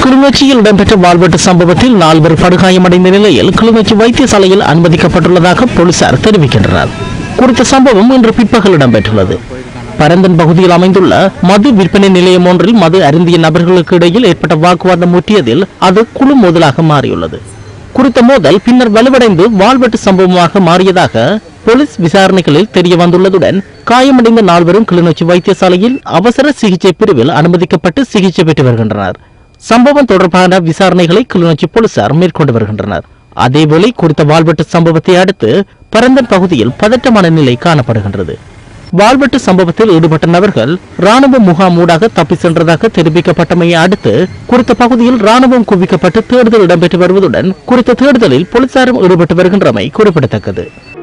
கிளிநொச்சியில் இடம்பெற்ற வாழ்வெட்டு சம்பவத்தில் நால்வர் படுகாயமடைந்த நிலையில் கிளிநொச்சி வைத்தியசாலையில் அனுமதிக்கப்பட்டுள்ளதாக போலீசார் தெரிவிக்கின்றனர் குறித்த சம்பவம் இன்று பிற்பகல் இடம்பெற்றுள்ளது பரந்தன் பகுதியில் அமைந்துள்ள மது விற்பனை நிலையம் ஒன்றில் மது அருந்திய நபர்களுக்கு இடையில் ஏற்பட்ட வாக்குவாதம் முற்றியதில் அது குழு மோதலாக மாறியுள்ளது குறித்த மோதல் பின்னர் வலுவடைந்து வாழ்வெட்டு சம்பவமாக மாறியதாக போலீஸ் விசாரணைகளில் தெரிய வந்துள்ளதுடன் காயமடைந்த நால்வரும் கிளிநொச்சி வைத்தியசாலையில் அவசர சிகிச்சை பிரிவில் அனுமதிக்கப்பட்டு சிகிச்சை பெற்று வருகின்றனர் சம்பவம் தொடர்பான விசாரணைகளை கிளிநொச்சி போலீசார் மேற்கொண்டு வருகின்றனர் அதேவேளை குறித்த வாழ்வெட்டு சம்பவத்தை அடுத்து பரந்தன் பகுதியில் பதட்டமான நிலை காணப்படுகின்றது வாழ்வெட்டு சம்பவத்தில் ஈடுபட்ட நபர்கள் ராணுவ முகாம் ஊடாக தப்பி சென்றதாக தெரிவிக்கப்பட்டமையை அடுத்து குறித்த பகுதியில் ராணுவம் குவிக்கப்பட்டு தேடுதல் இடம்பெற்று வருவதுடன் குறித்த தேடுதலில் போலீசாரும் ஈடுபட்டு வருகின்றமை குறிப்பிடத்தக்கது